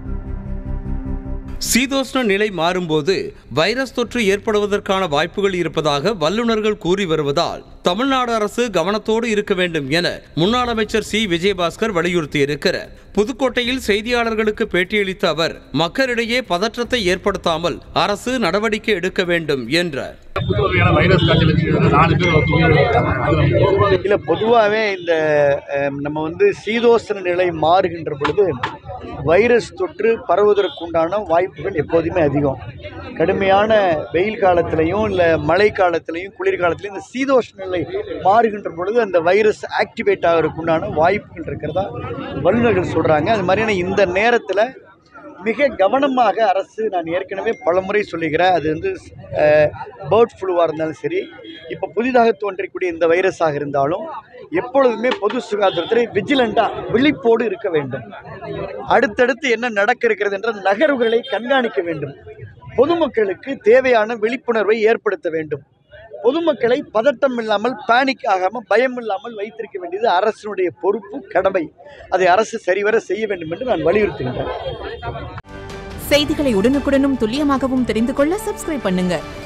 சீதோஷ்ண நிலை மாறும்போது வைரஸ் தொற்று ஏற்படுவதற்கான வாய்ப்புகள் இருப்பதாக வல்லுநர்கள் கூறி வருவதால் தமிழ்நாடு அரசு கவனத்தோடு இருக்க வேண்டும் என முன்னாள் அமைச்சர் சி விஜயபாஸ்கர் வலியுறுத்தியிருக்கிறார் புதுக்கோட்டையில் செய்தியாளர்களுக்கு பேட்டியளித்த அவர் மக்களிடையே பதற்றத்தை ஏற்படுத்தாமல் அரசு நடவடிக்கை எடுக்க வேண்டும் என்றார் புது வகையான வைரஸ் காய்ச்சல் இருக்கிறது நாலு பேர் உயிரிழந்திருக்காங்க. அது நம்ம இல்லை பொதுவாகவே இந்த அஹ், நம்ம வந்து சீதோசன நிலை மாறுகின்ற பொழுது வைரஸ் தொற்று பரவுவதற்குண்டான வாய்ப்புகள் எப்போதுமே அதிகம் கடுமையான வெயில் காலத்திலையும் இல்லை மழை காலத்திலையும் குளிர்காலத்திலையும் இந்த சீதோஷ்ண நிலை மாறுகின்ற பொழுது அந்த வைரஸ் ஆக்டிவேட் ஆகிறதுக்குண்டான வாய்ப்புகள் இருக்கிறதா வல்லுநர்கள் சொல்கிறாங்க அது மாதிரியான இந்த நேரத்தில் மிக கவனமாக அரசு நான் ஏற்கனவே பலமுறை சொல்லுகிறேன் அது வந்து பேர்ட் ஃப்ளூவாக இருந்தாலும் சரி இப்போ புதிதாக தோன்றக்கூடிய இந்த வைரஸாக இருந்தாலும் எப்பொழுதுமே பொது சுகாதாரத்தில் விஜிலண்டாக விழிப்போடு இருக்க வேண்டும் அடுத்தடுத்து என்ன நடக்க இருக்கிறது என்ற நகர்வுகளை கண்காணிக்க வேண்டும் பொதுமக்களுக்கு தேவையான விழிப்புணர்வை ஏற்படுத்த வேண்டும் பொதுமக்களை பதட்டம் இல்லாமல் பேனிக் ஆகாமல் பயம் இல்லாமல் வைத்திருக்க வேண்டியது அரசினுடைய பொறுப்பு கடமை அதை அரசு சரிவர செய்ய வேண்டும் என்று நான் வலியுறுத்துகின்றேன் செய்திகளை உடனுக்குடனும் துல்லியமாகவும் தெரிந்து கொள்ள சப்ஸ்கிரைப் பண்ணுங்க